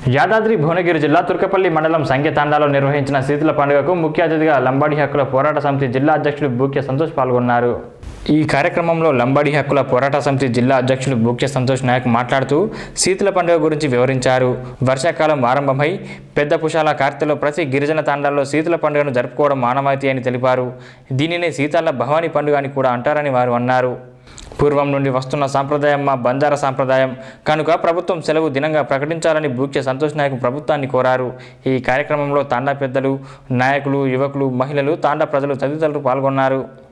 యాదాద్రి భువనగిరి జిల్లా తుర్కపల్లి మండలం సంఖ్యతాండాలో నిర్వహించిన శీతల పండుగకు ముఖ్య అతిథిగా లంబాడి హక్కుల పోరాట సమితి జిల్లా అధ్యక్షుడు బూక్య సంతోష్ పాల్గొన్నారు ఈ కార్యక్రమంలో లంబాడి హక్కుల పోరాట సమితి జిల్లా అధ్యక్షుడు బూక్య సంతోష్ నాయక్ మాట్లాడుతూ శీతల పండుగ గురించి వివరించారు వర్షాకాలం ఆరంభమై పెద్ద పుషాల కార్తెలో ప్రతి గిరిజన తాండాల్లో శీతల పండుగను జరుపుకోవడం మానవాయితీ అని తెలిపారు దీనినే శీతల భవానీ పండుగ అని కూడా అంటారని వారు అన్నారు పూర్వం నుండి వస్తున్న సాంప్రదాయం మా బంజారా సాంప్రదాయం కనుక ప్రభుత్వం సెలవు దినంగా ప్రకటించాలని బూక్య సంతోష్ నాయక్ ప్రభుత్వాన్ని కోరారు ఈ కార్యక్రమంలో తాండా పెద్దలు నాయకులు యువకులు మహిళలు తాండా ప్రజలు తదితరులు పాల్గొన్నారు